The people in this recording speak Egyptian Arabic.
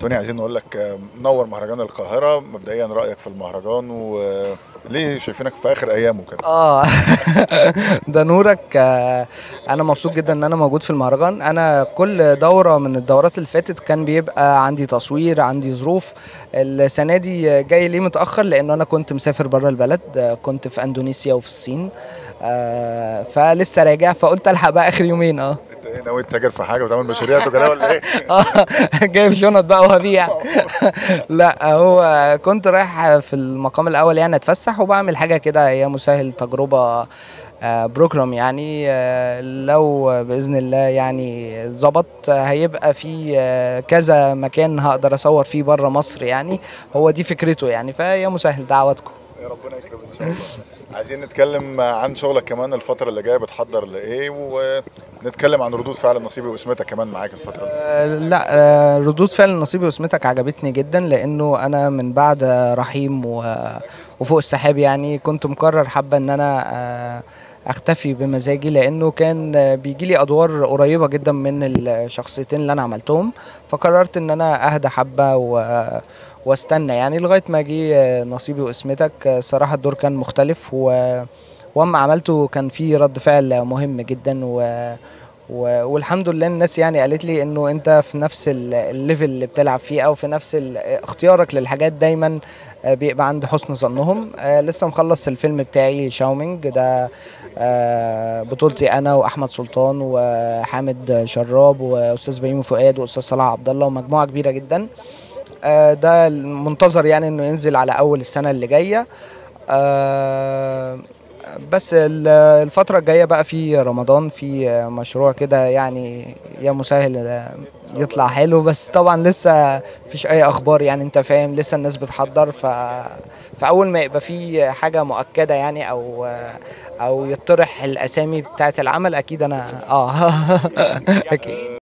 توني عايزين نقول لك آه، منور مهرجان القاهره مبدئيا رايك في المهرجان وليه شايفينك في اخر ايامه كده اه ده نورك آه، انا مبسوط جدا ان انا موجود في المهرجان انا كل دوره من الدورات اللي فاتت كان بيبقى عندي تصوير عندي ظروف السنه دي جاي ليه متاخر لان انا كنت مسافر بره البلد آه، كنت في اندونيسيا وفي الصين آه، فلسه راجع فقلت الحق بقى اخر يومين اه انت ايه ناوي تتاجر في حاجه وتعمل مشاريع كده ولا ايه؟ اه جايب شنط بقى وهبيع لا هو كنت رايح في المقام الاول يعني اتفسح وبعمل حاجه كده يا مسهل تجربه آه، بروجرام يعني آه، لو باذن الله يعني ظبط آه، هيبقى في آه، كذا مكان هقدر اصور فيه بره مصر يعني هو دي فكرته يعني فيا مسهل دعواتكم يا ربنا يكرم ان شاء الله عايزين نتكلم عن شغلك كمان الفتره اللي جايه بتحضر لايه ونتكلم عن ردود فعل نصيبي واسمتك كمان معاك الفتره دي آه، لا آه، ردود فعل نصيبي واسمتك عجبتني جدا لانه انا من بعد رحيم و- وفوق السحاب يعني كنت مقرر حابه ان انا آه، اختفي بمزاجي لانه كان بيجي لي ادوار قريبه جدا من الشخصيتين اللي انا عملتهم فقررت ان انا اهدى حبه و واستنى يعني لغايه ما جه نصيبي واسمتك صراحه الدور كان مختلف و واما عملته كان في رد فعل مهم جدا و و- والحمد لله الناس يعني قالت لي انه انت في نفس ال- الليفل اللي بتلعب فيه او في نفس ال- اختيارك للحاجات دايما آه، بيبقى عند حسن ظنهم آه، لسه مخلص الفيلم بتاعي شاومينج ده آه، بطولتي انا واحمد سلطان وحامد شراب واستاذ بيومي فؤاد واستاذ صلاح عبد الله ومجموعه كبيره جدا آه، ده المنتظر يعني انه ينزل على اول السنه اللي جايه آه، بس ال- الفترة الجاية بقى في رمضان في مشروع كده يعني يا مسهل يطلع حلو بس طبعا لسه مفيش أي أخبار يعني أنت فاهم لسه الناس بتحضر ف... فأول ما يبقى في حاجة مؤكدة يعني أو أو يطرح الأسامي بتاعة العمل أكيد أنا آه أكيد